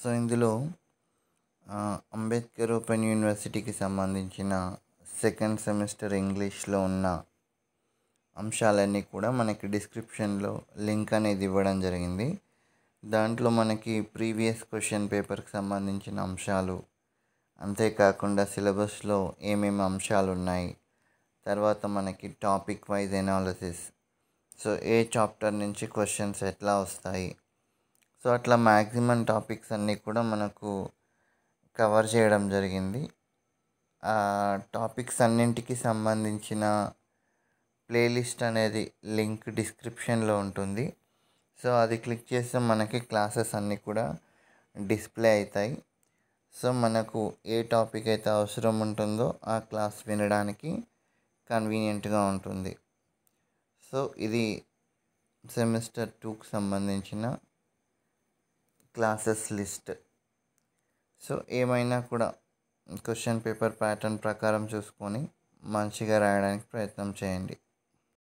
so ఇందులో ఆ, Ambedkar open యూనివర్సిటీకి సంబంధించిన సెకండ్ సెమిస్టర్ ఇంగ్లీష్లో ఉన్న అంశాలన్నీ కూడా మనకి డిస్క్రిప్షన్లో లింక్ అనేది ఇవ్వడం జరిగింది దాంట్లో మనకి ప్రీవియస్ క్వశ్చన్ పేపర్కి సంబంధించిన అంశాలు అంతేకాకుండా సిలబస్లో ఏమేమి అంశాలు ఉన్నాయి తర్వాత మనకి టాపిక్ వైజ్ ఎనాలిసిస్ సో ఏ చాప్టర్ నుంచి క్వశ్చన్స్ ఎట్లా వస్తాయి సో అట్లా మ్యాక్సిమం టాపిక్స్ అన్నీ కూడా మనకు కవర్ చేయడం జరిగింది ఆ టాపిక్స్ అన్నింటికి సంబంధించిన ప్లేలిస్ట్ అనేది లింక్ డిస్క్రిప్షన్లో ఉంటుంది సో అది క్లిక్ చేస్తే మనకి క్లాసెస్ అన్నీ కూడా డిస్ప్లే అవుతాయి సో మనకు ఏ టాపిక్ అయితే అవసరం ఉంటుందో ఆ క్లాస్ వినడానికి కన్వీనియంట్గా ఉంటుంది సో ఇది సెమిస్టర్ టూకి సంబంధించిన క్లాసెస్ లిస్ట్ సో ఏమైనా కూడా క్వశ్చన్ పేపర్ ప్యాటర్న్ ప్రకారం చూసుకొని మంచిగా రాయడానికి ప్రయత్నం చేయండి